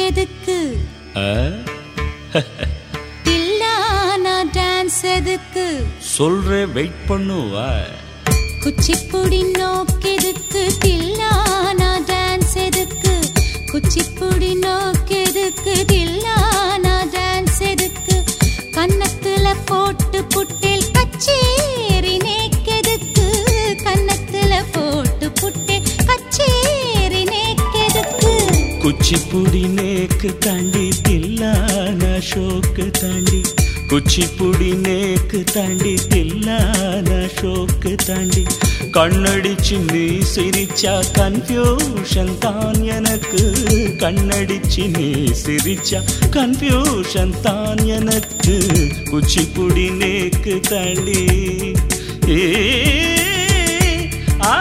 எதுக்கு ஆ? தில்லானா டான்ஸ் எதுக்கு சொல்றேன் வெயிட் பண்ணுவா குச்சிப்புடி நோக்கெதுக்கு தில்லானா டான்ஸ் எதுக்கு குச்சிப்புடி நோக்கெதுக்கு தில்லானா டான்ஸ் எதுக்கு கன்னத்துல போட்டு புட்டில் கச்சேரி நேக்கெதுக்கு கன்னத்துல போட்டு புட்டில் கச்சேரி நேக்கெதுக்கு குச்சிப்புடி நேக்கு தாண்டி தில்லான ஷோக்கு தாண்டி குச்சிப்புடி நேக்கு தாண்டி தில்லான ஷோக்கு தாண்டி கண்ணடிச்சு நீ சிரிச்சா கன்ஃபியூஷன் தான் எனக்கு கண்ணடிச்சு நீ சிரிச்சா கன்ஃபியூஷன் தான் எனக்கு குச்சிப்புடி நேக்கு தாண்டி ஏ ஆ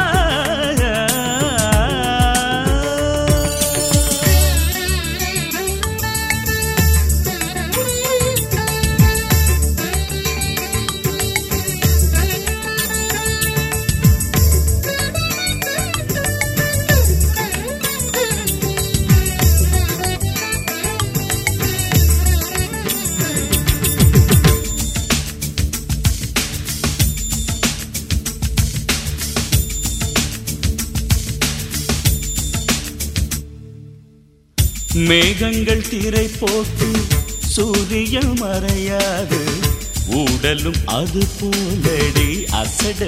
மேகங்கள் திரை போட்டு சூரியன் மறையாது ஊடலும் அது போலடி அசடு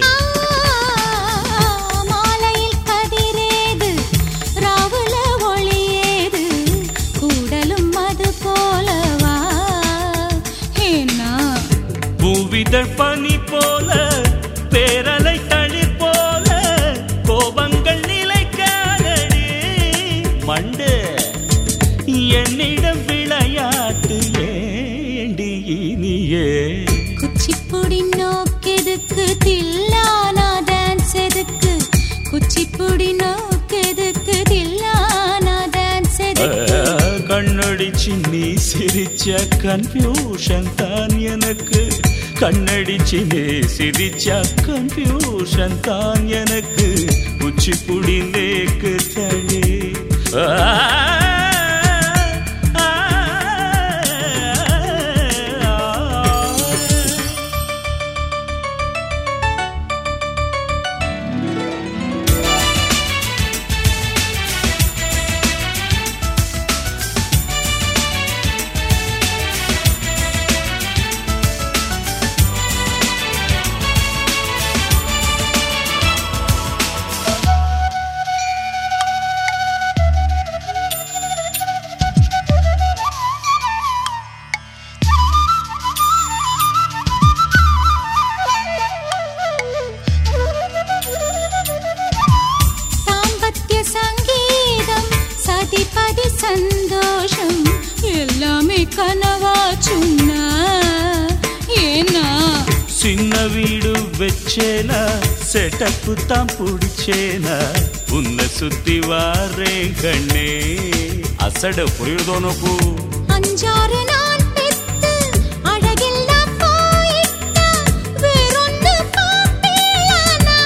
மாலையில் கதிரேது ராவுல ஒளியேது கூடலும் அது போலவா ஏன்னா பூவிதழ் பனி போல பேரலை தளிர் போல கோபங்கள் நிலைக்காதடி மண்டு என்னிடம் விளையாட்டு ஏண்டி இனியே குச்சிப்புடி நோக்கெதுக்கு தில்லானா டான்ஸ் எதுக்கு குச்சிப்புடி நோக்கெதுக்கு தில்லானா டான்ஸ் எதுக்கு கண்ணடிச்சு நீ சிரிச்ச கன்ஃபியூஷன் தான் எனக்கு கண்ணடிச்சு நீ சிரிச்ச கன்ஃபியூஷன் தான் எனக்கு உச்சிப்புடி நேக்கு தனி தாம்பத்திய சங்கீதம் சதிபதி சந்தோஷம் எல்லாமே கனவா சுண்ணா ஏன்னா சின்ன வீடு வச்சேனா செட்டப்பு தான் பிடிச்சேனா உன்னை சுத்தி வாரேன் கண்ணே அசட புரியுதோ நோக்கு அஞ்சாறு நான் பெத்து அழகெல்லாம் போயிட்டா வேறொன்னு பாப்பேனா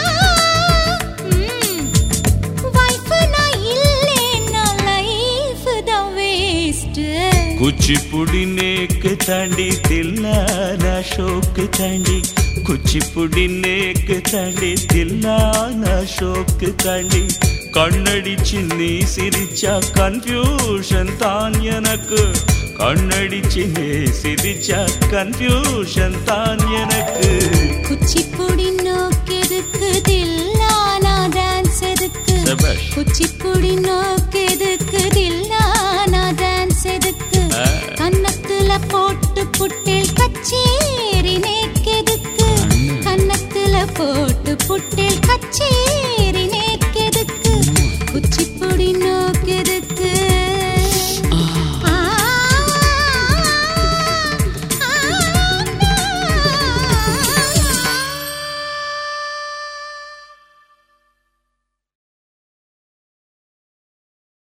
வைஃப் நான் இல்லேன்னா லைஃப் தான் வேஸ்ட் குச்சிப்புடி நேக்கு தாண்டி தில்லானா ஷோக்கு தாண்டி குச்சிப்புடி நேக்கு தாண்டி தில்லானா ஷோக்கு தாண்டி கண்ணடிச்சு நீ சிரிச்சா கன்ஃபியூஷன் தான் எனக்கு கண்ணடிச்சு நீ சிரிச்சா கன்ஃபியூஷன் தான் எனக்கு குச்சிப்புடி நோக்கெதுக்கு தில்லானா டான்ஸ் எதுக்கு சபாஷ். குச்சிப்புடி நோக்கெதுக்கு தில்லானா டான்ஸ் எதுக்கு ஆ. கன்னத்துல போட்டு புட்டில் கச்சேரி நேக்கெதுக்கு கன்னத்துல போட்டு புட்டில் கச்சேரி நேக்கெதுக்கு குச்சிப்புடி நோ